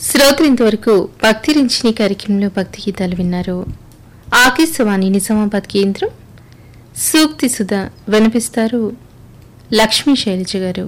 శ్రోతలు ఇంతవరకు భక్తి రించిని కార్యక్రమంలో భక్తి గీతాలు విన్నారు ఆకాశవాణి నిజామాబాద్ కేంద్రం సూక్తి సుధ వినిపిస్తారు లక్ష్మీ శైలజ గారు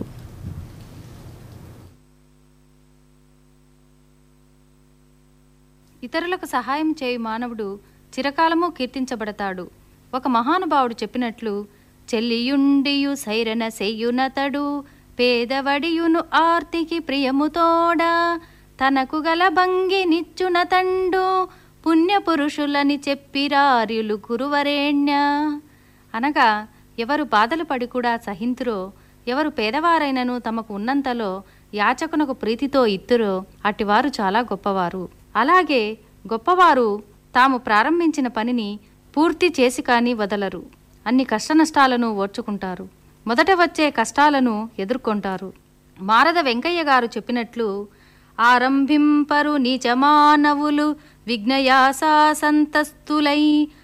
ఇతరులకు సహాయం చేయు మానవుడు చిరకాలము కీర్తించబడతాడు ఒక మహానుభావుడు చెప్పినట్లు చెల్లియుండియు సైరన సెయ్యునతడు పేదవడియును ఆర్తికి ప్రియముతోడా తనకు గల భంగి నిచ్చున తండు పుణ్యపురుషులని చెప్పిరార్యులు కురువరేణ్య అనగా ఎవరు బాధలు పడి కూడా సహింతురో ఎవరు పేదవారైనను తమకు ఉన్నంతలో యాచకునకు ప్రీతితో ఇత్తురో అటివారు చాలా గొప్పవారు అలాగే గొప్పవారు తాము ప్రారంభించిన పనిని పూర్తి చేసి కానీ వదలరు అన్ని కష్టనష్టాలను ఓర్చుకుంటారు మొదట వచ్చే కష్టాలను ఎదుర్కొంటారు మారద వెంకయ్య గారు చెప్పినట్లు ఆరంభింపరు నీచమానవులు విఘ్నయాసా సంతస్తులై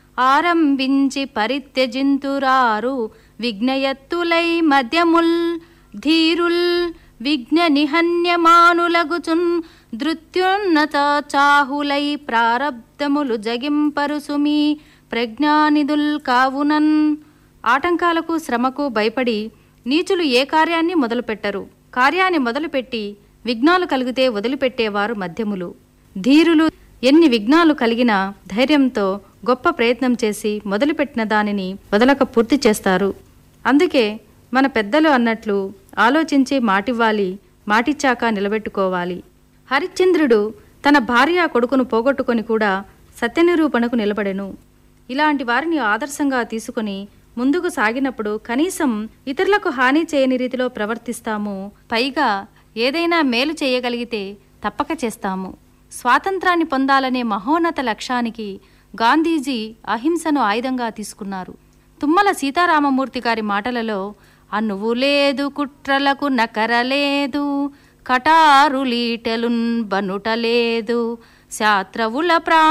ఆరంభించి పరిత్యజింతురారు విఘ్నయత్తులై మధ్యముల్ ధీరుల్ విఘ్న నిహన్యమానులగుచున్ ధృత్యున్నత చాహులై ప్రారబ్ధములు జగింపరుసుమి ప్రజ్ఞానిదుల్ కావునన్ ఆటంకాలకు శ్రమకు భయపడి నీచులు ఏ కార్యాన్ని మొదలుపెట్టరు కార్యాన్ని మొదలుపెట్టి విఘ్నాలు కలిగితే వదిలిపెట్టేవారు మధ్యములు ధీరులు ఎన్ని విఘ్నాలు కలిగినా ధైర్యంతో గొప్ప ప్రయత్నం చేసి మొదలుపెట్టిన దానిని వదలక పూర్తి చేస్తారు అందుకే మన పెద్దలు అన్నట్లు ఆలోచించి మాటివ్వాలి మాటిచ్చాక నిలబెట్టుకోవాలి హరిశ్చంద్రుడు తన భార్య కొడుకును పోగొట్టుకొని కూడా సత్యనిరూపణకు నిలబడెను ఇలాంటి వారిని ఆదర్శంగా తీసుకొని ముందుకు సాగినప్పుడు కనీసం ఇతరులకు హాని చేయని రీతిలో ప్రవర్తిస్తాము పైగా ఏదైనా మేలు చేయగలిగితే తప్పక చేస్తాము స్వాతంత్రాన్ని పొందాలనే మహోన్నత లక్ష్యానికి గాంధీజీ అహింసను ఆయుధంగా తీసుకున్నారు తుమ్మల సీతారామమూర్తి గారి మాటలలో అనువు లేదు కుట్రలకు నకరలేదు కటారు లీటలున్ బనుట లేదు శాత్రవుల ప్రా